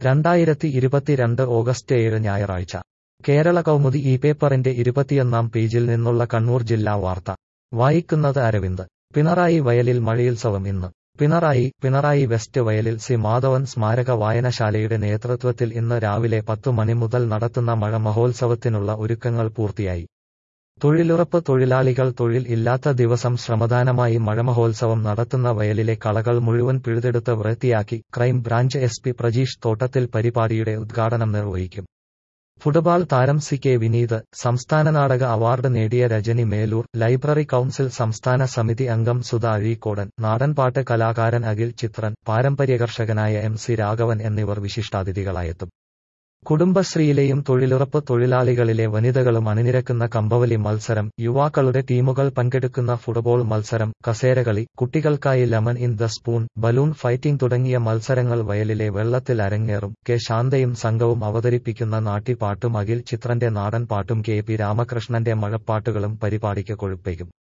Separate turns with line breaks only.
രണ്ടായിരത്തി ഇരുപത്തിരണ്ട് ഓഗസ്റ്റ് ഏഴ് ഞായറാഴ്ച കേരള കൗമുദി ഈ പേപ്പറിന്റെ ഇരുപത്തിയൊന്നാം പേജിൽ നിന്നുള്ള കണ്ണൂർ ജില്ലാ വാർത്ത വായിക്കുന്നത് അരവിന്ദ് പിണറായി വയലിൽ മഴയുത്സവം ഇന്ന് പിണറായി പിണറായി വെസ്റ്റ് വയലിൽ സി മാധവൻ സ്മാരക വായനശാലയുടെ നേതൃത്വത്തിൽ ഇന്ന് രാവിലെ പത്തു മണി മുതൽ നടത്തുന്ന മഴ മഹോത്സവത്തിനുള്ള ഒരുക്കങ്ങൾ പൂർത്തിയായി തൊഴിലുറപ്പ് തൊഴിലാളികൾ തൊഴിൽ ഇല്ലാത്ത ദിവസം ശ്രമദാനമായി മഴമഹോത്സവം നടത്തുന്ന വയലിലെ കളകൾ മുഴുവൻ പിഴുതെടുത്ത് വൃത്തിയാക്കി crime branch S P Prajeesh തോട്ടത്തിൽ പരിപാടിയുടെ ഉദ്ഘാടനം നിർവഹിക്കും ഫുട്ബോൾ താരം സി കെ വിനീത് സംസ്ഥാന നാടക അവാർഡ് നേടിയ രജനി മേലൂർ ലൈബ്രറി കൌൺസിൽ സംസ്ഥാന സമിതി അംഗം സുധ അഴീക്കോടൻ നാടൻപാട്ട് കലാകാരൻ അഖിൽ ചിത്രൻ പാരമ്പര്യകർഷകനായ എം സി രാഘവൻ എന്നിവർ വിശിഷ്ടാതിഥികളായെത്തും കുടുംബശ്രീയിലെയും തൊഴിലുറപ്പ് തൊഴിലാളികളിലെ വനിതകളും അണിനിരക്കുന്ന കമ്പവലി മത്സരം യുവാക്കളുടെ ടീമുകൾ പങ്കെടുക്കുന്ന ഫുട്ബോൾ മത്സരം കസേരകളി കുട്ടികൾക്കായി lemon in the spoon balloon fighting തുടങ്ങിയ മത്സരങ്ങൾ വയലിലെ വെള്ളത്തിൽ അരങ്ങേറും കെ ശാന്തയും സംഘവും അവതരിപ്പിക്കുന്ന നാട്ടിപ്പാട്ടും അഖിൽ ചിത്രന്റെ നാടൻ പാട്ടും കെ പി രാമകൃഷ്ണന്റെ മഴപ്പാട്ടുകളും പരിപാടിക്ക് കൊഴുപ്പേകും